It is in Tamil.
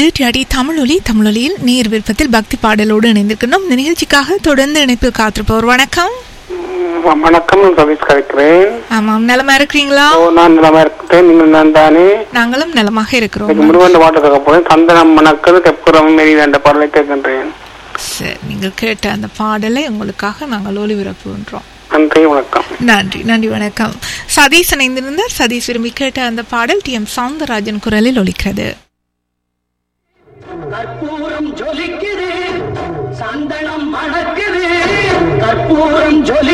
டிஆடி தமிழொலி தமிழொலியில் நேர் விருப்பத்தில் பக்தி பாடலோடு இணைந்திருக்கின்றோம் இந்த நிகழ்ச்சிக்காக தொடர்ந்து இணைப்பில் காத்திருப்பவர் வணக்கம் வ- வணக்கம் ரவிஸ் கலைக்கிறேன் ஆமாம் நலமா இருக்கிறீங்களா ஓ நான் நலமா இருக்கிறேன் நீங்கள் நான் தானே நாங்களும் நலமாக இருக்கிறோம் இன்னைக்கு முருகன் பாட்டு கேட்க போறேன் சந்தனம் மணக்கிறது தெப்புறம் மெரி என்ற பாடலை கேட்கின்றேன் சரி நீங்கள் கேட்ட அந்த பாடலை உங்களுக்காக நாங்கள் ஒளிபரப்புகின்றோம் நன்றி வணக்கம் நன்றி நன்றி வணக்கம் சதீஷ் இணைந்திருந்தார் சதீஷ் விரும்பி கேட்ட அந்த பாடல் டி எம் சவுந்தரராஜன் குரலில் ஒலிக்கிறது கற்பூரம் ஜொலிக்குது சந்தனம் மணக்குது கற்பூரம் ஜொலி